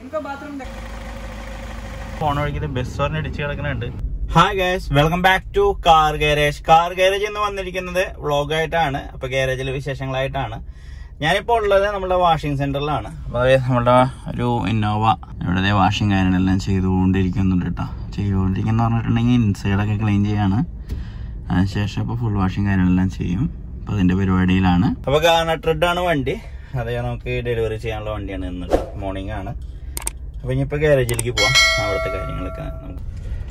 उनका बाथरूम देख പോണ വഴിക്ക് ബസ് പറഞ്ഞ് ഇടിച്ച് കിടക്കുന്നുണ്ട് hi guys welcome back to car garage car garage എന്ന് വന്നിരിക്കുന്നത് വ്ളോഗായിട്ടാണ് അപ്പൊ ഗാരേജിലെ വിശേഷങ്ങളായിട്ടാണ് ഞാനിപ്പോ ഉള്ളത് നമ്മുടെ വാഷിംഗ് സെന്ററിലാണ് അപ്പൊ അതായത് നമ്മുടെ ഒരു ഇന്നോവ ഇവിടെ വാഷിംഗ് കാര്യങ്ങളെല്ലാം ചെയ്തുകൊണ്ടിരിക്കുന്നുണ്ട് കേട്ടോ ചെയ്തുകൊണ്ടിരിക്കുന്ന പറഞ്ഞിട്ടുണ്ടെങ്കിൽ ഇൻസൈഡൊക്കെ ക്ലീൻ ചെയ്യാണ് അതിനുശേഷം ഇപ്പൊ ഫുൾ വാഷിംഗ് കാര്യങ്ങളെല്ലാം ചെയ്യും അപ്പൊ അതിന്റെ പരിപാടിയിലാണ് അപ്പൊ ഗാർണട്രെഡ് ആണ് വണ്ടി അത് നമുക്ക് ഡെലിവറി ചെയ്യാനുള്ള വണ്ടിയാണ് ഇന്ന് മോർണിംഗ് ആണ് അപ്പൊ ഇനിയിപ്പോ ഗാരേജിലേക്ക് പോവാം അവിടുത്തെ കാര്യങ്ങളൊക്കെ നമുക്ക്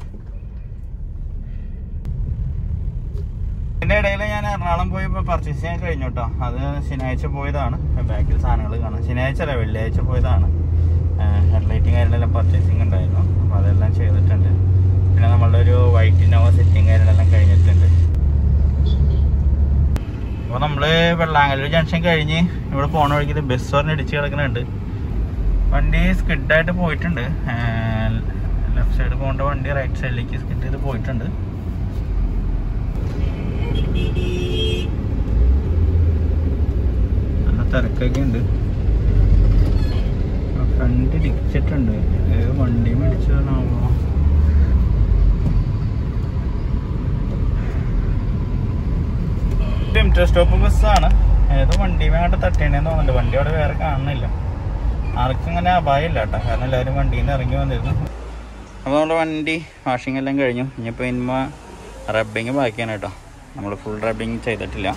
ഇതിന്റെ ഇടയിൽ ഞാൻ എറണാകുളം പോയി പർച്ചേസ് ചെയ്യാൻ കഴിഞ്ഞു കേട്ടോ അത് ശനിയാഴ്ച പോയതാണ് ബാക്കിൽ സാധനങ്ങൾ കാണാം ശനിയാഴ്ച അല്ല വെള്ളിയാഴ്ച പോയതാണ് ഹെഡ്ലൈറ്റും കാര്യങ്ങളെല്ലാം പർച്ചേസിങ് ഉണ്ടായിരുന്നു അപ്പൊ അതെല്ലാം ചെയ്തിട്ടുണ്ട് പിന്നെ നമ്മളുടെ ഒരു വൈറ്റ് ഇന്നോവ സെറ്റിങ് കാര്യങ്ങളെല്ലാം കഴിഞ്ഞിട്ടുണ്ട് അപ്പൊ നമ്മള് വെള്ളാങ്കല്ലൂർ ജംഗ്ഷൻ കഴിഞ്ഞ് ഇവിടെ പോണ വഴിക്ക് ബസ് പറഞ്ഞ് ഇടിച്ച് കിടക്കുന്നുണ്ട് വണ്ടി സ്കിഡായിട്ട് പോയിട്ടുണ്ട് ലെഫ്റ്റ് സൈഡ് പോകേണ്ട വണ്ടി റൈറ്റ് സൈഡിലേക്ക് സ്കിഡ് ചെയ്ത് പോയിട്ടുണ്ട് നല്ല തിരക്കൊക്കെ ഉണ്ട് ഫ്രണ്ട് ഇടിച്ചിട്ടുണ്ട് ഏത് വണ്ടി മേടിച്ചതാണാവോ ലിമിറ്റഡ് സ്റ്റോപ്പ് ബസ്സാണ് ഏതോ വണ്ടി വേണ്ട തട്ടേണ്ടേന്ന് തോന്നുന്നുണ്ട് വണ്ടി അവിടെ വേറെ കാണുന്നില്ല ആർക്കും അങ്ങനെ അപായമില്ല കേട്ടോ കാരണം എല്ലാവരും വണ്ടിയിൽ നിന്ന് ഇറങ്ങി വന്നിരുന്നു അപ്പോൾ നമ്മുടെ വണ്ടി വാഷിംഗ് എല്ലാം കഴിഞ്ഞു ഇനിയിപ്പോൾ ഇനിമ റബ്ബിങ് ബാക്കിയാണ് കേട്ടോ നമ്മൾ ഫുൾ റബ്ബിങ് ചെയ്തിട്ടില്ല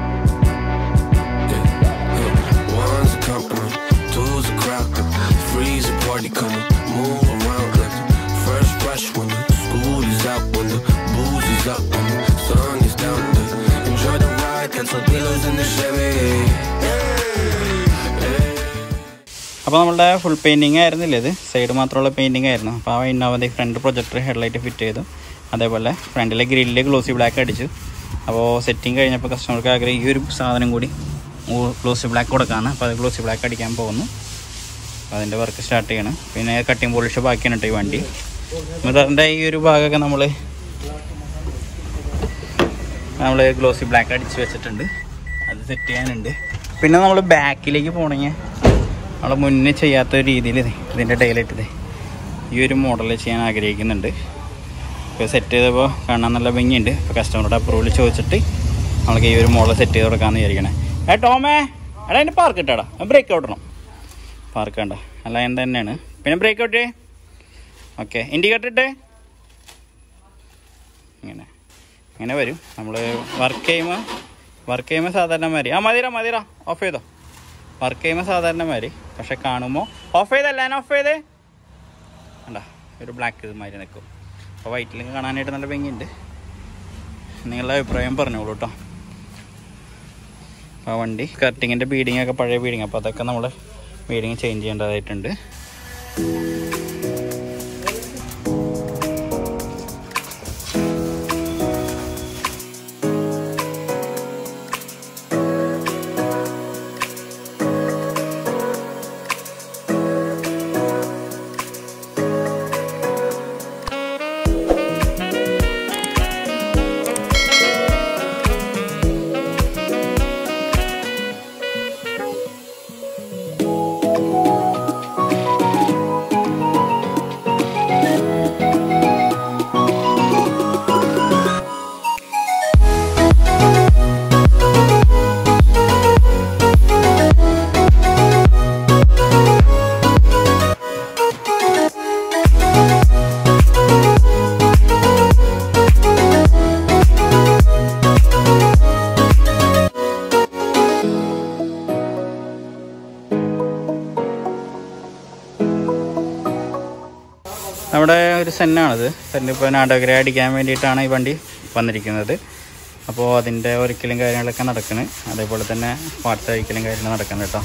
One's a company, two's a crowd. Three's a party coming, move around like the first rush when the school is out, when the booze is up, when the sun is down. To enjoy the ride, cancel pillows in the Chevy. അപ്പോൾ നമ്മളുടെ full painting ആയിരുന്നില്ല ഇത് side മാത്രമുള്ള painting ആയിരുന്നു അപ്പോൾ ആ ഇന്നോവൻ്റെ front projector headlight fit ചെയ്തു അതേപോലെ ഫ്രണ്ടിലെ ഗ്രില്ല് ഗ്ലോസി ബ്ലാക്ക് അടിച്ചു അപ്പോൾ സെറ്റിങ് കഴിഞ്ഞപ്പോൾ കസ്റ്റമർക്ക് ആഗ്രഹം ഈ ഒരു സാധനം കൂടി ഗ്ലോസി ബ്ലാക്ക് കൊടുക്കാണ് അപ്പോൾ അത് ഗ്ലോസി ബ്ലാക്ക് അടിക്കാൻ പോകുന്നു അപ്പോൾ അതിൻ്റെ വർക്ക് സ്റ്റാർട്ട് ചെയ്യണം പിന്നെ കട്ടിങ് പോളിഷ് ബാക്കിയാണ് കേട്ടോ ഈ വണ്ടി മിററിൻ്റെ ഈ ഒരു ഭാഗമൊക്കെ നമ്മൾ നമ്മൾ ഗ്ലോസി ബ്ലാക്ക് അടിച്ച് വെച്ചിട്ടുണ്ട് അത് സെറ്റ് ചെയ്യാനുണ്ട് പിന്നെ നമ്മൾ ബാക്കിലേക്ക് പോകണമെങ്കിൽ നമ്മൾ മുന്നേ ചെയ്യാത്ത ഒരു രീതിയിൽ ഇതിൻ്റെ ഡയലൈറ്റ് ഇത് ഈ ഒരു മോഡൽ ചെയ്യാൻ ആഗ്രഹിക്കുന്നുണ്ട് ഇപ്പോൾ സെറ്റ് ചെയ്തപ്പോൾ കാണാൻ നല്ല ഭംഗിയുണ്ട് ഇപ്പോൾ കസ്റ്റമറുടെ അപ്രൂവൽ ചോദിച്ചിട്ട് നമ്മൾക്ക് ഈ ഒരു മോഡൽ സെറ്റ് ചെയ്ത് കൊടുക്കാമെന്ന് വിചാരിക്കണേ ഏ ടോമേ എടാ എൻ്റെ പാർക്ക് ഇട്ടാടാ ബ്രേക്ക് ഔട്ടണം പാർക്ക് വേണ്ട അല്ല എന്ത് തന്നെയാണ് പിന്നെ ബ്രേക്ക് ഔട്ട് ഓക്കെ ഇൻഡിക്കേറ്റർ ഇട്ടേ ഇങ്ങനെ ഇങ്ങനെ വരും നമ്മൾ വർക്ക് ചെയ്യുമ്പോൾ വർക്ക് ചെയ്യുമ്പോൾ സാധാരണ മാതിരി ആ മതിരാ മതിരാ ഓഫ് ചെയ്തോ വർക്ക് ചെയ്യുമ്പോൾ സാധാരണ മാതിരി പക്ഷെ കാണുമ്പോൾ ഓഫ് ചെയ്തല്ല ഞാൻ ഓഫ് ചെയ്തേ കണ്ട ഒരു ബ്ലാക്ക് ഇത് മാതിരി നിൽക്കും അപ്പോൾ വൈറ്റിൽ കാണാനായിട്ട് നല്ല ഭംഗിയുണ്ട് നിങ്ങളുടെ അഭിപ്രായം പറഞ്ഞോളൂ കേട്ടോ അപ്പോൾ ആ വണ്ടി കട്ടിങ്ങിൻ്റെ ബീഡിങ് ഒക്കെ പഴയ ബീഡിങ് അപ്പോൾ അതൊക്കെ നമ്മൾ ബീഡിങ് ചേഞ്ച് ചെയ്യേണ്ടതായിട്ടുണ്ട് നമ്മുടെ ഒരു സെന്നാണിത് സെന്ന് ഇപ്പോൾ നാടകരെ അടിക്കാൻ വേണ്ടിയിട്ടാണ് ഈ വണ്ടി വന്നിരിക്കുന്നത് അപ്പോൾ അതിൻ്റെ ഒരിക്കലും കാര്യങ്ങളൊക്കെ നടക്കുന്നു അതേപോലെ തന്നെ പാർട്സ് അഴിക്കലും കാര്യങ്ങളും നടക്കുന്നു കേട്ടോ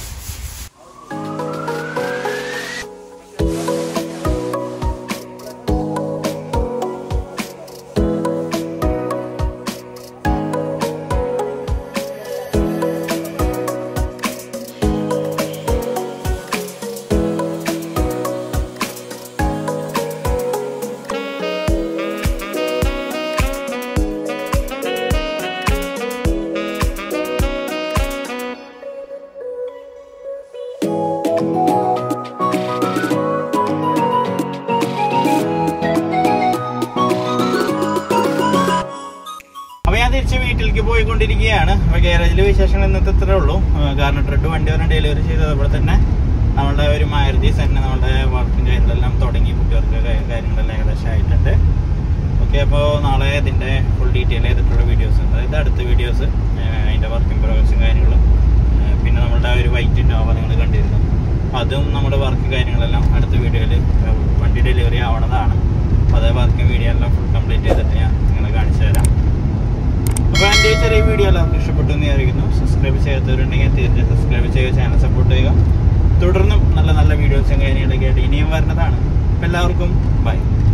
പോയിക്കൊണ്ടിരിക്കുകയാണ് അപ്പൊ ഗാരേജിലെ വിശേഷങ്ങൾ ഇന്നത്തെ ഇത്രേ ഉള്ളൂ ആ, കാരണം ട്രെഡ് വണ്ടി വരെ ഡെലിവറി ചെയ്തതുപോലെ തന്നെ നമ്മളുടെ ഒരു മാരുതി തന്നെ നമ്മളുടെ വർക്കും കാര്യങ്ങളെല്ലാം തുടങ്ങി കുട്ടികൾക്ക് കാ- കാര്യങ്ങളെല്ലാം ഏകദേശം ആയിട്ടുണ്ട് ഓക്കെ അപ്പോൾ നാളെ ഇതിന്റെ ഫുൾ ഡീറ്റെയിൽ ചെയ്തിട്ടുള്ള വീഡിയോസ് അതായത് അടുത്ത വീഡിയോസ് അതിന്റെ വർക്കിംഗ് പ്രോഗ്രസും കാര്യങ്ങളും ആ, പിന്നെ നമ്മളുടെ ആ ഒരു വൈറ്റ് നോവ നിങ്ങൾ കണ്ടിരുന്നു അതും നമ്മുടെ വർക്ക് കാര്യങ്ങളെല്ലാം അടുത്ത വീഡിയോയിൽ വണ്ടി ഡെലിവറി ആവണതാണ് അപ്പോൾ അതേ വർക്കിംഗ് വീഡിയോ എല്ലാം ഫുൾ കംപ്ലീറ്റ് ചെയ്തിട്ട് ഞാൻ നിങ്ങളെ കാണിച്ചു തരാം അപ്പോൾ എൻ്റെ ഈ ചെറിയ വീഡിയോ എല്ലാവർക്കും ഇഷ്ടപ്പെട്ടു എന്ന് വിചാരിക്കുന്നു സബ്സ്ക്രൈബ് ചെയ്യാത്തവരുണ്ടെങ്കിൽ തീർച്ചയായും സബ്സ്ക്രൈബ് ചെയ്യുക ചാനൽ സപ്പോർട്ട് ചെയ്യുക തുടർന്നും നല്ല നല്ല വീഡിയോസും കാര്യങ്ങളൊക്കെ ആയിട്ട് ഇനിയും വരുന്നതാണ് അപ്പോൾ എല്ലാവർക്കും ബൈ